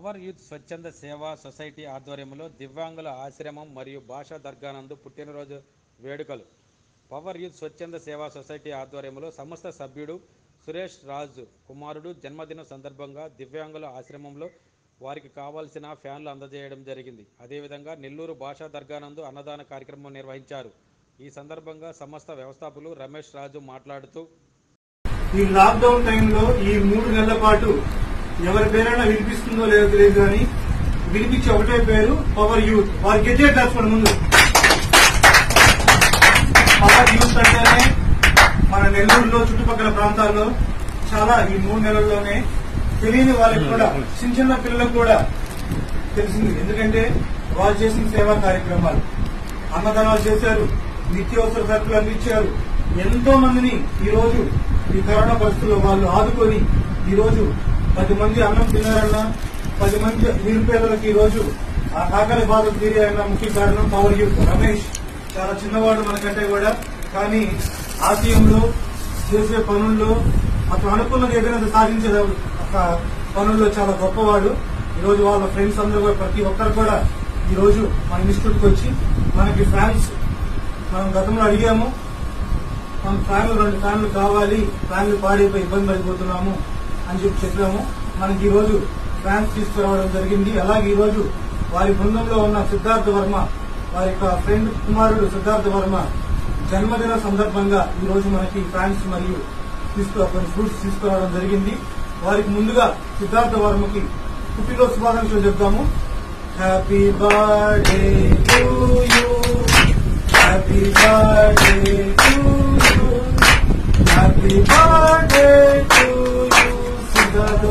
power youth స్వచ్ఛంద సేవా society ఆధ్వర్యంలో దివ్యాంగుల ఆశ్రమం మరియు భాషా దర్గానందు పుట్టినరోజు వేడుకలు పవర్ యూత్ స్వచ్ఛంద సేవా సొసైటీ ఆధ్వర్యంలో సంస్థ సభ్యుడు సురేష్ రాజు కుమారుడు జన్మదినం సందర్భంగా దివ్యాంగుల ఆశ్రమంలో వారికి కావాల్సిన ఫ్యాన్లు అందజేయడం జరిగింది అదేవిధంగా నెల్లూరు భాషా దర్గానందు అన్నదాన కార్యక్రమం నిర్వహించారు ఈ సందర్భంగా సంస్థ వ్యవస్థాపకులు రమేష్ రాజు మాట్లాడుతూ ఈ లాక్డౌన్ టైంలో ఈ మూడు నెలల పాటు ఎవరి పేరైనా వినిపిస్తుందో లేదో తెలియదు కానీ వినిపించే ఒకటే పేరు పవర్ యూత్ వారి గెజెట్ రాసుకోండి ముందు పవర్ యూత్ అంటేనే మన నెల్లూరులో చుట్టుపక్కల ప్రాంతాల్లో చాలా ఈ మూడు నెలల్లోనే తెలియని వాళ్ళకి కూడా చిన్న చిన్న పిల్లలకు కూడా తెలిసింది ఎందుకంటే వాళ్ళు చేసిన సేవా కార్యక్రమాలు అన్నదానాలు చేశారు నిత్యావసర సరుకులు అందించారు ఎంతో మందిని ఈ రోజు ఈ కరోనా పరిస్థితుల్లో వాళ్ళు ఆదుకొని ఈ రోజు పది మంది అన్నం తిన్నారన్నా పది మంది నిరుపేదలకు ఈ రోజు ఆ ఆకలి బాధలు తీరాయన్న ముఖ్య కారణం పవర్ యూత్ రమేష్ చాలా చిన్నవాడు మనకంటే కూడా కానీ ఆశయంలో చేసే పనుల్లో అతను అనుకున్నది ఏదైనా సాధించే ఒక పనుల్లో చాలా గొప్పవాడు ఈ రోజు వాళ్ళ ఫ్రెండ్స్ అందరూ కూడా ప్రతి ఒక్కరు కూడా ఈ రోజు మన ఇన్స్టిట్యూట్ కి వచ్చి మనకి ఫ్యాన్స్ మనం గతంలో అడిగాము మన ఫ్యాన్లు రెండు ఫ్యాన్లు కావాలి ఫ్యాన్లు పాడైపోయి ఇబ్బంది పడిపోతున్నాము అని చెప్పి చెప్పాము మనకి ఈ రోజు ఫ్యాన్స్ తీసుకురావడం జరిగింది అలాగే ఈ రోజు వారి బృందంలో ఉన్న సిద్ధార్థ వర్మ వారి యొక్క ఫ్రెండ్ కుమారుడు సిద్ధార్థ వర్మ జన్మదిన సందర్భంగా ఈ రోజు మనకి ఫ్యాన్స్ మరియు తీసుకు కొన్ని ఫ్రూట్స్ తీసుకురావడం జరిగింది వారికి ముందుగా సిద్ధార్థ వర్మకి పుట్టినరోజు శుభాకాంక్షలు చెప్తాము happy birthday to you happy birthday to you happy birthday to you Siddhartha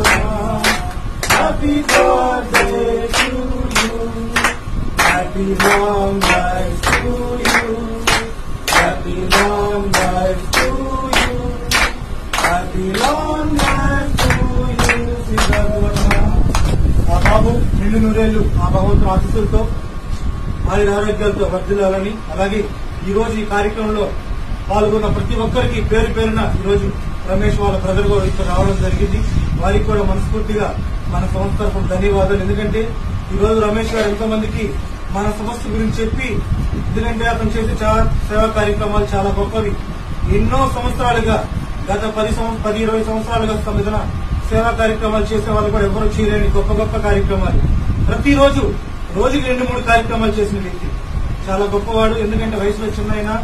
happy birthday to you happy long life to you happy long life to you happy long life to you Siddhartha ఆ బాబు నిండు నూరేళ్లు ఆ భగవంతుని ఆశీస్సులతో ఆయుర ఆరోగ్యాలతో వర్ధిల్లాలని అలాగే ఈ రోజు ఈ కార్యక్రమంలో పాల్గొన్న ప్రతి ఒక్కరికి పేరు పేరున ఈ రోజు రమేష్ వాళ్ళ బ్రదర్ కూడా ఇక్కడ రావడం జరిగింది వారికి కూడా మనస్ఫూర్తిగా మన సంస్థ తరఫున ధన్యవాదాలు ఎందుకంటే ఈ రోజు రమేష్ గారు ఎంతో మందికి మన సంస్థ గురించి చెప్పి ఎందుకంటే అతను చేసే చాలా సేవా కార్యక్రమాలు చాలా గొప్పవి ఎన్నో సంవత్సరాలుగా గత పది సంవ- పది ఇరవై సంవత్సరాలుగా తమ సేవా కార్యక్రమాలు చేసే వాళ్ళు కూడా ఎవరు చేయలేని గొప్ప గొప్ప కార్యక్రమాలు ప్రతిరోజు రోజుకి రెండు మూడు కార్యక్రమాలు చేసిన వ్యక్తి చాలా గొప్పవాడు ఎందుకంటే వయసులో చిన్న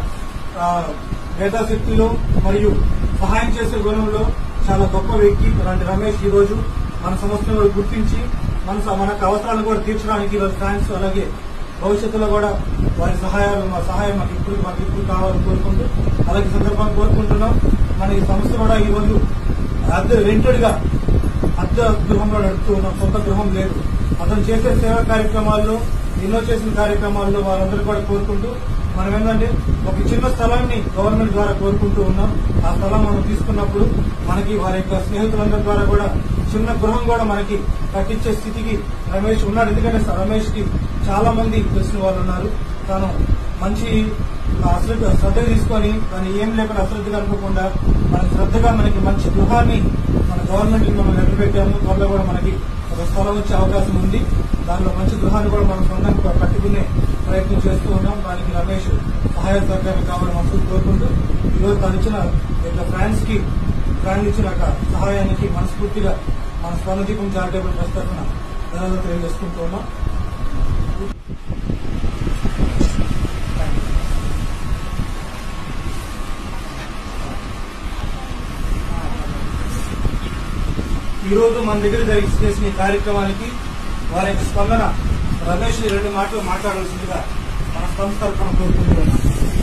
మేధాశక్తిలో మరియు సహాయం చేసే గుణంలో చాలా గొప్ప వ్యక్తి అలాంటి రమేష్ ఈ రోజు మన సంస్థను గుర్తించి మన స- మనకు అవసరాలను కూడా తీర్చడానికి ఈరోజు ఫ్యాన్స్ అలాగే భవిష్యత్తులో కూడా వారి సహాయాలు మా సహాయం మాకు ఇప్పుడు మాకు ఇప్పుడు కావాలని కోరుకుంటూ అలాగే ఈ సందర్భంగా కోరుకుంటున్నాం మన ఈ సంస్థ కూడా ఈ రోజు అద్దె రెంటెడ్ గా అద్దె గృహంలో నడుపుతూ ఉన్నాం సొంత గృహం లేదు అతను చేసే సేవా కార్యక్రమాల్లో ఎన్నో చేసిన కార్యక్రమాల్లో వాళ్ళందరూ కూడా కోరుకుంటూ మనం ఏంటంటే ఒక చిన్న స్థలాన్ని గవర్నమెంట్ ద్వారా కోరుకుంటూ ఉన్నాం ఆ స్థలం మనం తీసుకున్నప్పుడు మనకి వారి యొక్క స్నేహితులందరి ద్వారా కూడా చిన్న గృహం కూడా మనకి కట్టించే స్థితికి రమేష్ ఉన్నాడు ఎందుకంటే రమేష్ కి చాలా మంది తెలిసిన వాళ్ళు ఉన్నారు తాను మంచి అశ్రద్ధ శ్రద్ధ తీసుకొని దాన్ని ఏం లేకుండా అశ్రద్ధగా అనుకోకుండా మన శ్రద్ధగా మనకి మంచి గృహాన్ని మన గవర్నమెంట్ కి మనం లెటర్ పెట్టాము త్వరలో కూడా మనకి ఒక స్థలం వచ్చే అవకాశం ఉంది దానిలో మంచి గృహాన్ని కూడా మనం సొంతంగా కట్టుకునే ప్రయత్నం చేస్తూ ఉన్నాం దానికి రమేష్ సహాయ సహకారం కావాలని మనసు కోరుకుంటూ ఈరోజు తను ఇచ్చిన ఈ యొక్క ఫ్రాన్స్ కి ఫ్రాన్స్ ఇచ్చిన యొక్క సహాయానికి మనస్ఫూర్తిగా మన స్వర్ణదీపం చారిటబుల్ ట్రస్ట్ తరఫున ధన్యవాదాలు తెలియజేసుకుంటూ ఉన్నాం ఈ రోజు మన దగ్గర జరిగి చేసిన ఈ కార్యక్రమానికి వారి యొక్క స్పందన రమేష్ రెండు మాటలు మాట్లాడాల్సిందిగా మన సంస్థ తరఫున కోరుకుంటున్నాం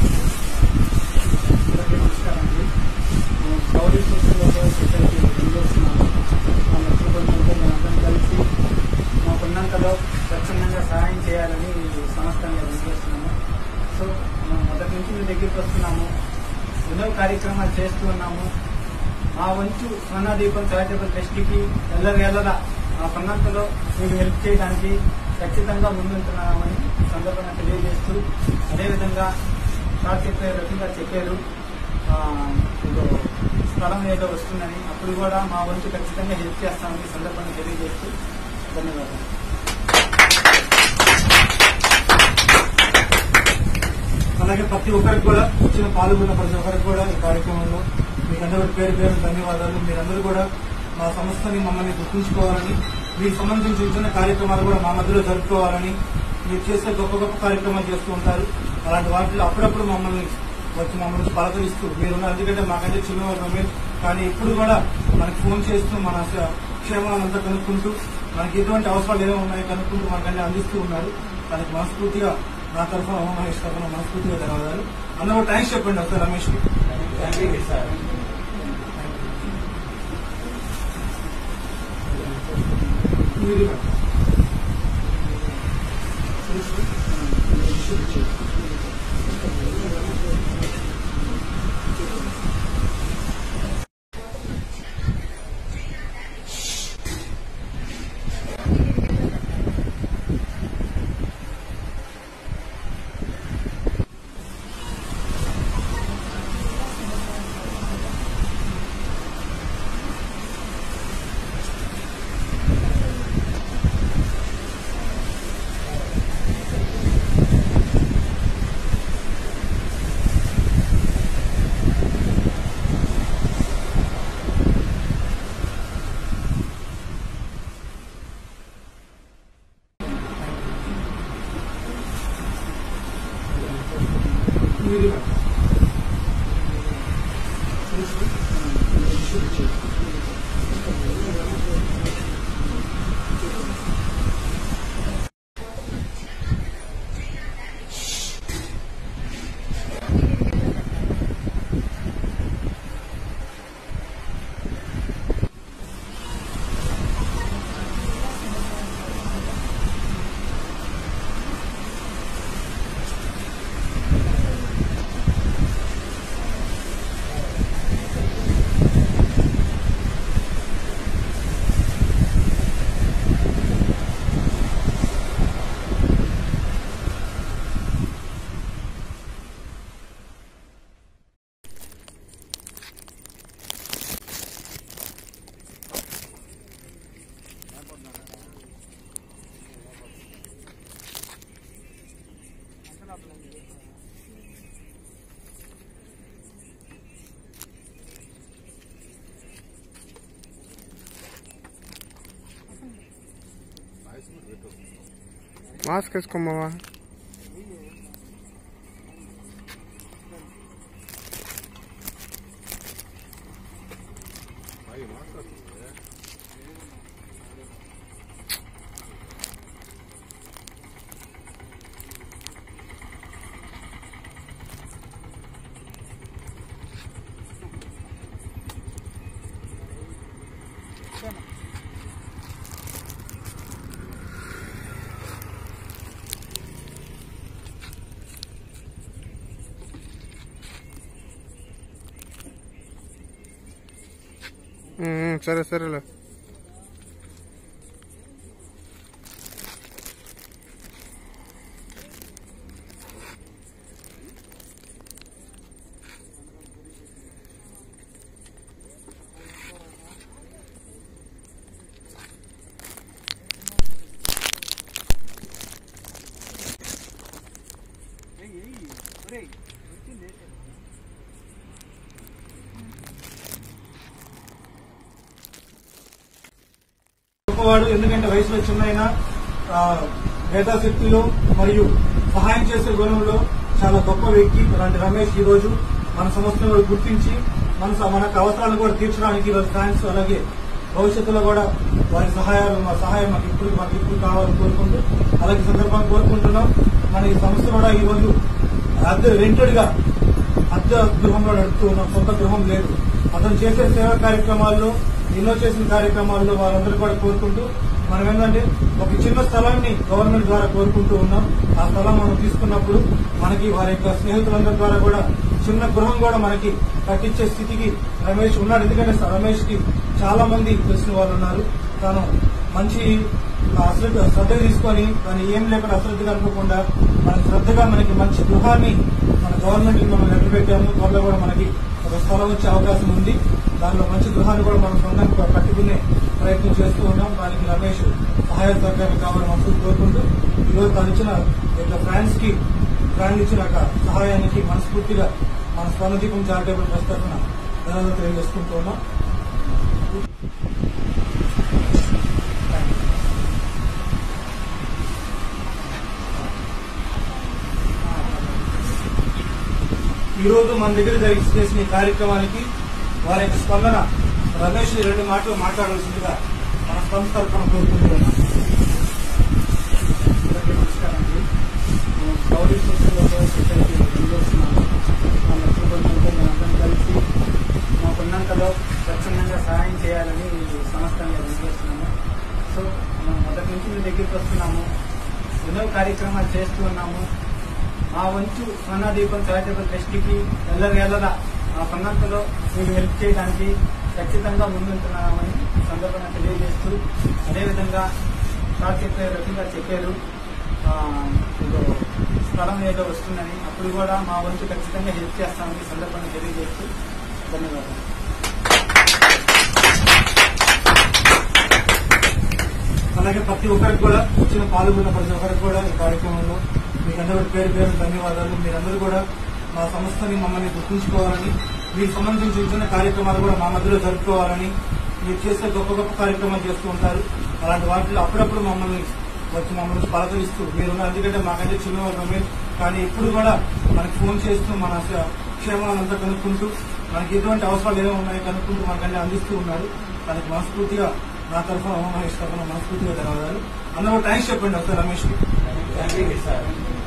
అందరికీ నమస్కారం అండి నేను గౌరీ సోషల్ వెల్ఫేర్ సొసైటీ పనిచేస్తున్నాను మా మిత్రుల బృందంతో మేమందరం కలిసి మాకున్నంతలో స్వచ్ఛందంగా సహాయం చేయాలని ఈ సంస్థను పనిచేస్తున్నాము సో మనం మొదటి నుంచి మీ దగ్గరికి వస్తున్నాము ఎన్నో కార్యక్రమాలు చేస్తూ ఉన్నాము మా వంతు స్వర్ణదీపం చారిటబుల్ ట్రస్ట్కి ఎల్లవేళలా మా కొన్నంతలో మీకు హెల్ప్ చేయడానికి ఖచ్చితంగా ముందుంటున్నామని ఈ సందర్భంగా తెలియజేస్తూ అదేవిధంగా సార్ చెప్పే రకంగా చెప్పారు ఆ, ఏదో స్థలం ఏదో వస్తుందని అప్పుడు కూడా మా వంతు ఖచ్చితంగా హెల్ప్ చేస్తామని ఈ సందర్భంగా తెలియజేస్తూ ధన్యవాదాలు అలాగే ప్రతి ఒక్కరికి కూడా వచ్చిన పాల్గొన్న ప్రతి ఒక్కరికి కూడా ఈ కార్యక్రమంలో మీకు అందరి పేరు పేరు ధన్యవాదాలు మీరందరూ కూడా మా సంస్థని మమ్మల్ని గుర్తుంచుకోవాలని మీకు సంబంధించిన చిన్న కార్యక్రమాలు కూడా మా మధ్యలో జరుపుకోవాలని మీరు చేసే గొప్ప గొప్ప కార్యక్రమాలు చేస్తూ ఉంటారు అలాంటి వాటిలో అప్పుడప్పుడు మమ్మల్ని వచ్చి మమ్మల్ని పలకరిస్తూ మీరున్నారు ఎందుకంటే మాకంటే చిన్నవారు మీరు కానీ ఇప్పుడు కూడా మనకి ఫోన్ చేస్తూ మన క్షేమాలంతా కనుక్కుంటూ మనకి ఎటువంటి అవసరాలు ఏమో ఉన్నాయో కనుక్కుంటూ మనకన్నీ అందిస్తూ ఉన్నారు దానికి మనస్ఫూర్తిగా నా తరఫున ఓం మహేష్ తరఫున మనస్ఫూర్తిగా ధన్యవాదాలు అందరూ థ్యాంక్స్ చెప్పండి ఒకసారి రమేష్ కి మీరు మీరు మాస్క్ వేసుకోమావా సరే సరేలే గొప్పవాడు ఎందుకంటే వయసులో చిన్నైనా ఆ, మేధాశక్తిలో మరియు సహాయం చేసే గుణంలో చాలా గొప్ప వ్యక్తి అలాంటి రమేష్ ఈ రోజు మన సంస్థను గుర్తించి మన స- మనకు అవసరాలను కూడా తీర్చడానికి ఈరోజు థ్యాంక్స్ అలాగే భవిష్యత్తులో కూడా వారి సహాయాలు మా సహాయం మాకు ఇప్పుడు మాకు ఇప్పుడు కావాలని కోరుకుంటూ అలాగే ఈ సందర్భంగా కోరుకుంటున్నాం మన ఈ సంస్థ కూడా ఈ రోజు అద్దె రెంటెడ్ గా అద్దె గృహంలో నడుపుతూ ఉన్నాం సొంత గృహం లేదు అతను చేసే సేవా కార్యక్రమాల్లో ఎన్నో చేసిన కార్యక్రమాల్లో వారందరూ కూడా కోరుకుంటూ మనం ఏంటంటే ఒక చిన్న స్థలాన్ని గవర్నమెంట్ ద్వారా కోరుకుంటూ ఉన్నాం ఆ స్థలం మనం తీసుకున్నప్పుడు మనకి వారి యొక్క స్నేహితులందరి ద్వారా కూడా చిన్న గృహం కూడా మనకి కట్టించే స్థితికి రమేష్ ఉన్నాడు ఎందుకంటే రమేష్ కి చాలా మంది తెలిసిన వాళ్ళు ఉన్నారు తాను మంచి అశ్రద్ధ శ్రద్ధ తీసుకొని దాన్ని ఏం లేకుండా అశ్రద్ధగా అనుకోకుండా మన శ్రద్ధగా మనకి మంచి గృహాన్ని మన గవర్నమెంట్ మనం లెటర్ పెట్టాము త్వరలో కూడా మనకి ఒక స్థలం వచ్చే అవకాశం ఉంది దానిలో మంచి గృహాన్ని కూడా మనం సొంతంగా కట్టుకునే ప్రయత్నం చేస్తూ ఉన్నాం దానికి రమేష్ సహాయ సహకారం కావాలని మనసు కోరుకుంటూ ఈరోజు తను ఇచ్చిన యొక్క ఫ్రాన్స్ కి ఫ్రాన్స్ ఇచ్చిన ఒక సహాయానికి మనస్ఫూర్తిగా మన స్వర్ణదీపం చారిటబుల్ ట్రస్ట్ తరఫున ధన్యవాదాలు తెలియజేసుకుంటూ ఉన్నాం ఈ రోజు మన దగ్గర జరిగి చేసిన ఈ కార్యక్రమానికి వారి యొక్క స్పందన రమేష్ రెండు మాటలు మాట్లాడవలసిందిగా మన సంస్థ తరఫున కోరుకుంటున్నాం అందరికీ నమస్కారం అండి మేము గౌరీ సోషల్ వెల్ఫేర్ సొసైటీ పనిచేస్తున్నాము మా మిత్రుల బృందంతో మేమందరం కలిసి మాకున్నంతలో స్వచ్ఛందంగా సహాయం చేయాలని ఈ సంస్థని పనిచేస్తున్నాము సో మనం మొదటి నుంచి మీ దగ్గరికి వస్తున్నాము ఎన్నో కార్యక్రమాలు చేస్తూ ఉన్నాము మా వంతు స్వర్ణదీపం చారిటబుల్ ట్రస్ట్కి ఎల్లవేళలా మా కొన్నంతలో మీకు హెల్ప్ చేయడానికి ఖచ్చితంగా ముందుంటున్నామని ఈ సందర్భంగా తెలియజేస్తూ అదేవిధంగా సార్ చెప్పారు రకంగా చెప్పారు ఆ, ఏదో స్థలం ఏదో వస్తుందని అప్పుడు కూడా మా వంతు ఖచ్చితంగా హెల్ప్ చేస్తామని ఈ సందర్భంగా తెలియజేస్తూ ధన్యవాదాలు అలాగే ప్రతి ఒక్కరికి కూడా వచ్చిన పాల్గొన్న ప్రతి ఒక్కరికి కూడా ఈ కార్యక్రమంలో మీకందరూ పేరు పేరు ధన్యవాదాలు మీరందరూ కూడా మా సంస్థని మమ్మల్ని గుర్తుంచుకోవాలని మీకు సంబంధించిన చిన్న కార్యక్రమాలు కూడా మా మధ్యలో జరుపుకోవాలని మీరు చేసే గొప్ప గొప్ప కార్యక్రమాలు చేస్తూ ఉంటారు అలాంటి వాటిలో అప్పుడప్పుడు మమ్మల్ని వచ్చి మమ్మల్ని పలకరిస్తూ మీరున్న ఎందుకంటే మాకంటే చిన్నవాళ్ళమే కానీ ఎప్పుడు కూడా మనకి ఫోన్ చేస్తూ మన క్షేమాలంతా కనుక్కుంటూ మనకి ఎటువంటి అవసరాలు ఏమో ఉన్నాయో కనుక్కుంటూ మనకన్నీ అందిస్తూ ఉన్నారు దానికి మనస్ఫూర్తిగా నా తరఫున ఉమా మహేష్ తరఫున మనస్ఫూర్తిగా ధన్యవాదాలు అందరూ థ్యాంక్స్ చెప్పండి ఒకసారి రమేష్ థ్యాంక్ యూ సార్